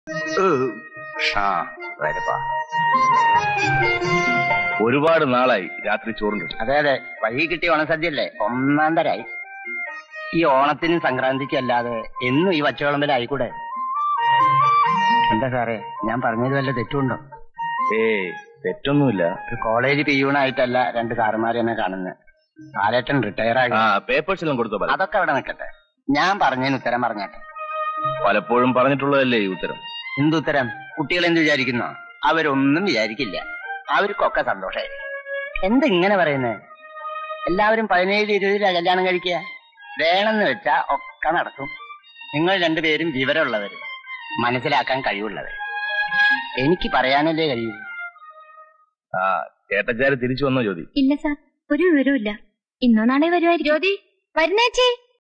ആ വരപ്പാ ഒരുപാട് നാളായി രാത്രി ചോറുണ്ട് അതെ അതെ വഴി കിട്ടിയ ഓണസദ്യയല്ലേ ഒന്നാം തരായി ഈ ഓണത്തിനും സംക്രാന്തിക്കും അല്ലാതെ എന്നും ഈ വച്ചവിളമ്പിലായിക്കൂടെ എന്താ സാറേ ഞാൻ പറഞ്ഞത് വല്ല തെറ്റുണ്ടോ ഏയ് തെറ്റൊന്നുമില്ല ഒരു കോളേജ് പിയൂണായിട്ടല്ല രണ്ട് സാറുമാരെ എന്നെ കാണുന്നത് ബാലേട്ടൻ റിട്ടയർ ആയി ആ പേപ്പേഴ്സ് എല്ലാം കൊടുത്തോ പല അതൊക്കെ അവിടെ നിൽക്കട്ടെ ഞാൻ പറഞ്ഞതിന് ഉത്തരം പറഞ്ഞാട്ടെ പലപ്പോഴും പറഞ്ഞിട്ടുള്ളതല്ലേ ഈ ഉത്തരം എന്തുത്തരം കുട്ടികൾ എന്ത് വിചാരിക്കുന്നോ അവരൊന്നും വിചാരിക്കില്ല അവർക്കൊക്കെ സന്തോഷമായി എന്താ ഇങ്ങനെ പറയുന്നത് എല്ലാവരും പതിനേഴ് ഇരുപതിലാ കല്യാണം കഴിക്കുക വേണമെന്ന് വെച്ചാ ഒക്കെ നടക്കും നിങ്ങൾ രണ്ടുപേരും വിവരമുള്ളവർ മനസ്സിലാക്കാൻ കഴിവുള്ളവർ എനിക്ക് പറയാനല്ലേ കഴിയൂ ആ ചേട്ടച്ചാര് തിരിച്ചു വന്നോ ജ്യോതി ഇല്ല സാർ ഒരു വിവരവും ഇല്ല ഇന്നോ നാളെ വരുമായിരിക്കും ജ്യോതി വരുന്നേച്ചി